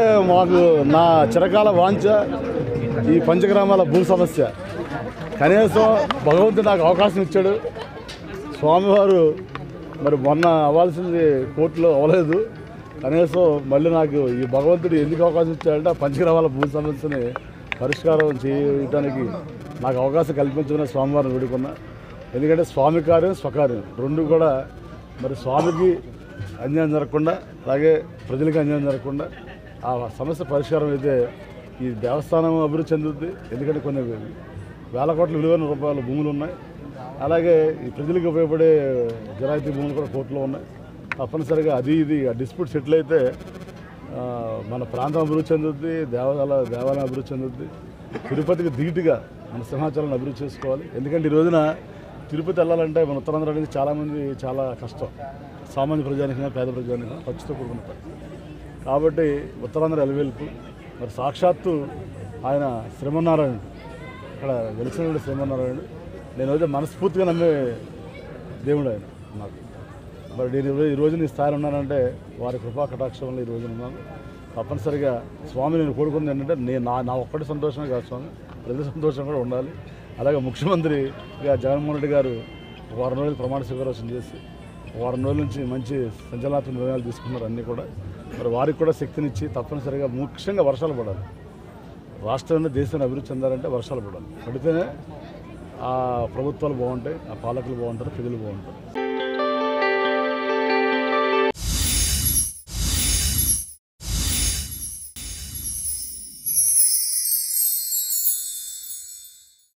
మాకు నా చిరకాల వాంఛ ఈ పంచగ్రామాల భూ సమస్య కనీసం భగవంతుడు నాకు అవకాశం ఇచ్చాడు స్వామివారు మరి మొన్న అవ్వాల్సింది కోర్టులో అవ్వలేదు కనీసం మళ్ళీ నాకు ఈ భగవంతుడు ఎందుకు అవకాశం ఇచ్చాడంటే ఆ పంచగ్రామాల భూ సమస్యని పరిష్కారం చేయడానికి నాకు అవకాశం కల్పించమని స్వామివారిని వేడుకున్నా ఎందుకంటే స్వామి కార్యం స్వకార్యం రెండు కూడా మరి స్వామికి అన్యాయం జరగకుండా అలాగే ప్రజలకి అన్యాయం జరగకుండా ఆ సమస్య పరిష్కారం అయితే ఈ దేవస్థానం అభివృద్ధి చెందుతుంది ఎందుకంటే కొన్ని వేల కోట్ల విలువైన రూపాయల భూములు ఉన్నాయి అలాగే ఈ ప్రజలకు ఉపయోగపడే గిరాయితీ భూములు కూడా కోర్టులో ఉన్నాయి తప్పనిసరిగా అది ఇది ఆ డిస్ప్యూట్ సెటిల్ అయితే ఆ, మన ప్రాంతం అభివృద్ధి చెందుద్ది దేవాలయ దేవాలయం అభివృద్ధి చెందుద్ది తిరుపతికి ధీటుగా మన సింహాచలాన్ని అభివృద్ధి చేసుకోవాలి ఎందుకంటే ఈ రోజున తిరుపతి వెళ్ళాలంటే మన ఉత్తరాంధ్ర అనేది చాలామంది చాలా కష్టం సామాన్య ప్రజానికైనా పేద ప్రజానికైనా ఖర్చుతో కూడుకున్న పని కాబట్టి ఉత్తరాంధ్ర ఎలవేల్పు మరి సాక్షాత్తు ఆయన శ్రీమన్నారాయణుడు ఇక్కడ వెలిసినటువంటి శ్రీమన్నారాయణుడు నేను అయితే మనస్ఫూర్తిగా నమ్మే దేవుడు ఆయన నాకు మరి నేను ఈరో- ఈ రోజు నీ స్థాయిలో ఉన్నానంటే వారి కృపా కటాక్షం వల్ల ఈ రోజున ఉన్నాను తప్పనిసరిగా స్వామి నేను కోరుకుంది ఏంటంటే నేను నా నా ఒక్కటి సంతోషమే కాదు స్వామి ప్రజల సంతోషం కూడా ఉండాలి అలాగే ముఖ్యమంత్రి గా జగన్మోహన్ రెడ్డి గారు ఒక వారం రోజులు ప్రమాణ స్వీకారోచన చేసి ఒక వారం రోజుల నుంచి మంచి సంచలనాత్మక నిర్ణయాలు తీసుకున్నారు అన్నీ కూడా మరి వారికి కూడా శక్తినిచ్చి తప్పనిసరిగా ముఖ్యంగా వర్షాలు పడాలి రాష్ట్రాన్ని దేశాన్ని అభివృద్ధి చెందాలంటే వర్షాలు పడాలి పడితేనే ఆ ప్రభుత్వాలు బాగుంటాయి ఆ పాలకులు బాగుంటారు ప్రజలు బాగుంటారు